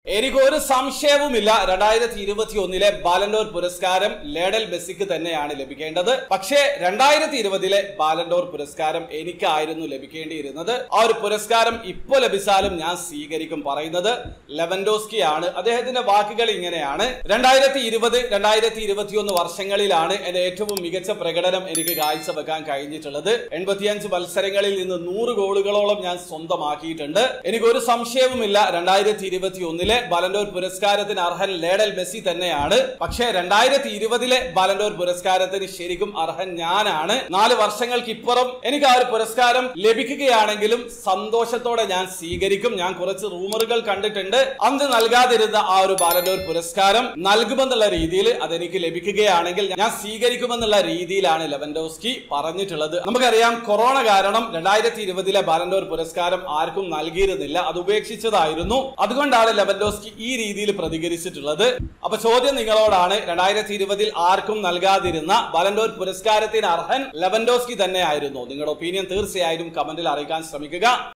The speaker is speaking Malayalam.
എനിക്ക് ഒരു സംശയവുമില്ല രണ്ടായിരത്തി ഇരുപത്തി ഒന്നിലെ ബാലൻഡോർ പുരസ്കാരം ലേഡൽ മെസ്സിക്ക് തന്നെയാണ് ലഭിക്കേണ്ടത് പക്ഷേ രണ്ടായിരത്തി ഇരുപതിലെ ബാലൻഡോർ പുരസ്കാരം എനിക്കായിരുന്നു ലഭിക്കേണ്ടിയിരുന്നത് ആ ഒരു പുരസ്കാരം ഇപ്പൊ ലഭിച്ചാലും ഞാൻ സ്വീകരിക്കും പറയുന്നത് ലെവൻഡോസ്കി ആണ് അദ്ദേഹത്തിന്റെ വാക്കുകൾ ഇങ്ങനെയാണ് രണ്ടായിരത്തി ഇരുപത് രണ്ടായിരത്തി ഇരുപത്തിയൊന്ന് വർഷങ്ങളിലാണ് എന്റെ ഏറ്റവും മികച്ച പ്രകടനം എനിക്ക് കാഴ്ചവെക്കാൻ കഴിഞ്ഞിട്ടുള്ളത് എൺപത്തിയഞ്ച് മത്സരങ്ങളിൽ നിന്ന് നൂറ് ഗോളുകളോളം ഞാൻ സ്വന്തമാക്കിയിട്ടുണ്ട് എനിക്ക് ഒരു സംശയവുമില്ല രണ്ടായിരത്തി ഇരുപത്തി ഒന്നിലെ ബലൻഡോർ പുരസ്കാരത്തിന് അർഹൻ ലേഡൽ മെസ്സി തന്നെയാണ് പക്ഷേ രണ്ടായിരത്തി ഇരുപതിലെ ബലൻഡോർ പുരസ്കാരത്തിന് ശരിക്കും അർഹൻ ഞാനാണ് നാല് വർഷങ്ങൾക്ക് ഇപ്പുറം എനിക്ക് ആ ഒരു പുരസ്കാരം ലഭിക്കുകയാണെങ്കിലും സന്തോഷത്തോടെ ഞാൻ സ്വീകരിക്കും ഞാൻ കുറച്ച് റൂമറുകൾ കണ്ടിട്ടുണ്ട് അന്ന് നൽകാതിരുന്ന ആ ഒരു ബാലൻഡോർ പുരസ്കാരം നൽകുമെന്നുള്ള രീതിയിൽ അതെനിക്ക് ലഭിക്കുകയാണെങ്കിൽ ഞാൻ സ്വീകരിക്കുമെന്നുള്ള രീതിയിലാണ് ലെവൻഡോസ്കി പറഞ്ഞിട്ടുള്ളത് നമുക്കറിയാം കൊറോണ കാരണം രണ്ടായിരത്തി ഇരുപതിലെ ബാലൻഡോർ പുരസ്കാരം ആർക്കും നൽകിയിരുന്നില്ല അത് ഉപേക്ഷിച്ചതായിരുന്നു അതുകൊണ്ടാണ് ലെവൻഡോസ്കി ഈ രീതിയിൽ പ്രതികരിച്ചിട്ടുള്ളത് അപ്പൊ ചോദ്യം നിങ്ങളോടാണ് രണ്ടായിരത്തി ഇരുപതിൽ ആർക്കും നൽകാതിരുന്ന ബാലൻഡോർ പുരസ്കാരത്തിന് അർഹൻ ലെവൻഡോസ്കി തന്നെയായിരുന്നു നിങ്ങളുടെ ഒപ്പീനിയൻ തീർച്ചയായും കമന്റിൽ അറിയിക്കാൻ ശ്രമിക്കുക